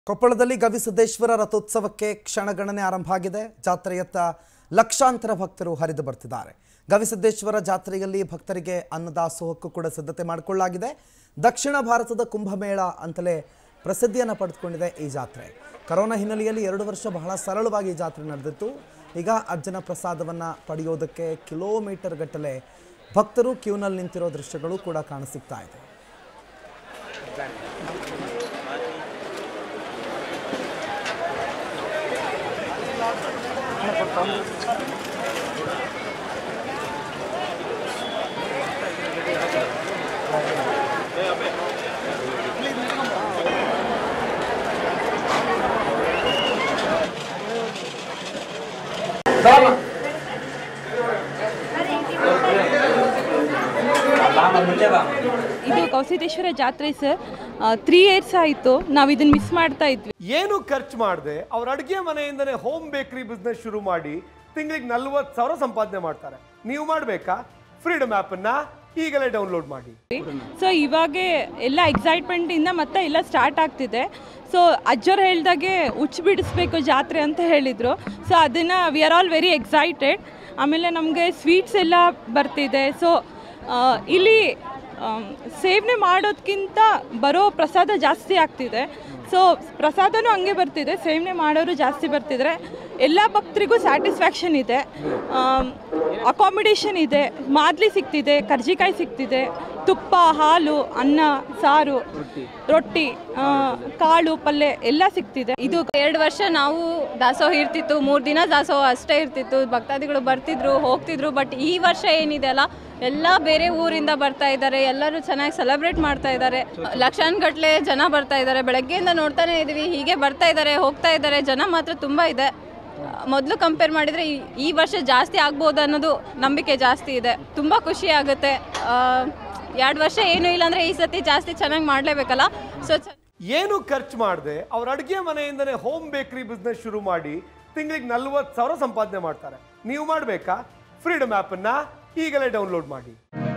ಕೊಪ್ಪಳದಲ್ಲಿ ಗವಿಸಿದ್ದೇಶ್ವರ ರಥೋತ್ಸವಕ್ಕೆ ಕ್ಷಣಗಣನೆ ಆರಂಭ ಆಗಿದೆ ಜಾತ್ರೆಯತ್ತ ಲಕ್ಷಾಂತರ ಭಕ್ತರು ಹರಿದು ಬರ್ತಿದ್ದಾರೆ ಗವಿಸಿದ್ದೇಶ್ವರ ಜಾತ್ರೆಯಲ್ಲಿ ಭಕ್ತರಿಗೆ ಅನ್ನದಾಸೋಹಕ್ಕೂ ಕೂಡ ಸಿದ್ಧತೆ ಮಾಡಿಕೊಳ್ಳಲಾಗಿದೆ ದಕ್ಷಿಣ ಭಾರತದ ಕುಂಭಮೇಳ ಅಂತಲೇ ಪ್ರಸಿದ್ಧಿಯನ್ನು ಪಡೆದುಕೊಂಡಿದೆ ಈ ಜಾತ್ರೆ ಕರೋನಾ ಹಿನ್ನೆಲೆಯಲ್ಲಿ ಎರಡು ವರ್ಷ ಬಹಳ ಸರಳವಾಗಿ ಈ ಜಾತ್ರೆ ನಡೆದಿತ್ತು ಈಗ ಅಜ್ಜನ ಪ್ರಸಾದವನ್ನು ಪಡೆಯೋದಕ್ಕೆ ಕಿಲೋಮೀಟರ್ ಗಟ್ಟಲೆ ಭಕ್ತರು ಕ್ಯೂನಲ್ಲಿ ನಿಂತಿರೋ ದೃಶ್ಯಗಳು ಕೂಡ ಕಾಣಸಿಗ್ತಾ ಇದೆ ಇದು ಕೌಸಿದೇಶ್ವರ ಜಾತ್ರೆ ಸರ್ ತ್ರೀ ಇಯರ್ಸ್ ಆಯಿತು ನಾವು ಇದನ್ನು ಮಿಸ್ ಮಾಡ್ತಾ ಇದ್ವಿ ಏನು ಖರ್ಚು ಮಾಡದೆ ಅವ್ರ ಅಡುಗೆ ಮನೆಯಿಂದನೇ ಹೋಮ್ ಬೇಕರಿ ಬಿಸ್ನೆಸ್ ಶುರು ಮಾಡಿ ತಿಂಗಳಿಗೆ ನಲ್ವತ್ತು ಸಾವಿರ ಸಂಪಾದನೆ ಮಾಡ್ತಾರೆ ನೀವು ಮಾಡಬೇಕಾ ಫ್ರೀಡಮ್ ಆ್ಯಪನ್ನ ಈಗಲೇ ಡೌನ್ಲೋಡ್ ಮಾಡಿ ಸೊ ಇವಾಗೆ ಎಲ್ಲ ಎಕ್ಸೈಟ್ಮೆಂಟಿಂದ ಮತ್ತೆ ಎಲ್ಲ ಸ್ಟಾರ್ಟ್ ಆಗ್ತಿದೆ ಸೊ ಅಜ್ಜೋರು ಹೇಳ್ದಾಗೆ ಉಚ್ಚ ಬಿಡಿಸ್ಬೇಕು ಜಾತ್ರೆ ಅಂತ ಹೇಳಿದರು ಸೊ ಅದನ್ನು we are all very excited ಆಮೇಲೆ ನಮಗೆ ಸ್ವೀಟ್ಸ್ ಎಲ್ಲ ಬರ್ತಿದೆ ಸೊ ಇಲ್ಲಿ ಆಮ್, ಸೇವನೆ ಮಾಡೋದಕ್ಕಿಂತ ಬರೋ ಪ್ರಸಾದ ಜಾಸ್ತಿ ಆಗ್ತಿದೆ ಸೊ ಪ್ರಸಾದನೂ ಹಂಗೆ ಬರ್ತಿದೆ ಸೇವನೆ ಮಾಡೋರು ಜಾಸ್ತಿ ಬರ್ತಿದ್ರೆ ಎಲ್ಲ ಭಕ್ತರಿಗೂ ಸ್ಯಾಟಿಸ್ಫ್ಯಾಕ್ಷನ್ ಇದೆ ಅಕಾಮಿಡೇಷನ್ ಇದೆ ಮಾದ್ಲಿ ಸಿಗ್ತಿದೆ ಕರ್ಜಿಕಾಯಿ ಸಿಗ್ತಿದೆ ತುಪ್ಪ ಹಾಲು ಅನ್ನ ಸಾರು ರೊಟ್ಟಿ ಆ, ಕಾಳು ಪಲ್ಯ ಎಲ್ಲ ಸಿಗ್ತಿದೆ ಇದು ಎರಡು ವರ್ಷ ನಾವು ದಾಸೋಹ ಇರ್ತಿತ್ತು ಮೂರು ದಿನ ದಾಸೋಹ ಅಷ್ಟೇ ಇರ್ತಿತ್ತು ಭಕ್ತಾದಿಗಳು ಬರ್ತಿದ್ರು ಹೋಗ್ತಿದ್ರು ಬಟ್ ಈ ವರ್ಷ ಏನಿದೆ ಅಲ್ಲ ಎಲ್ಲ ಬೇರೆ ಊರಿಂದ ಬರ್ತಾ ಇದ್ದಾರೆ ಎಲ್ಲರೂ ಚೆನ್ನಾಗಿ ಸೆಲೆಬ್ರೇಟ್ ಮಾಡ್ತಾ ಇದ್ದಾರೆ ಲಕ್ಷಾನ್ಗಟ್ಲೆ ಜನ ಬರ್ತಾ ಇದ್ದಾರೆ ಬೆಳಗ್ಗೆಯಿಂದ ನೋಡ್ತಾನೆ ಇದೀವಿ ಹೀಗೆ ಬರ್ತಾ ಇದ್ದಾರೆ ಹೋಗ್ತಾ ಇದ್ದಾರೆ ಜನ ಮಾತ್ರ ತುಂಬ ಇದೆ ಮೊದಲು ಕಂಪೇರ್ ಮಾಡಿದರೆ ಈ- ಈ ವರ್ಷ ಜಾಸ್ತಿ ಆಗ್ಬೋದು ಅನ್ನೋದು ನಂಬಿಕೆ ಜಾಸ್ತಿ ಇದೆ ತುಂಬ ಖುಷಿ ಆಗುತ್ತೆ ಎರಡು ವರ್ಷ ಏನೂ ಇಲ್ಲ ಅಂದರೆ ಈ ಸತಿ ಜಾಸ್ತಿ ಚೆನ್ನಾಗಿ ಮಾಡಲೇಬೇಕಲ್ಲ ಸೊ ಏನು ಖರ್ಚು ಮಾಡದೆ ಅವ್ರ ಅಡುಗೆ ಮನೆಯಿಂದನೇ ಹೋಮ್ ಬೇಕರಿ ಬಿಸ್ನೆಸ್ ಶುರು ಮಾಡಿ ತಿಂಗಳಿಗೆ ನಲ್ವತ್ತು ಸಾವಿರ ಸಂಪಾದನೆ ಮಾಡ್ತಾರೆ ನೀವು ಮಾಡಬೇಕಾ ಫ್ರೀಡಮ್ ಆ್ಯಪನ್ನ ಈಗಲೇ ಡೌನ್ಲೋಡ್ ಮಾಡಿ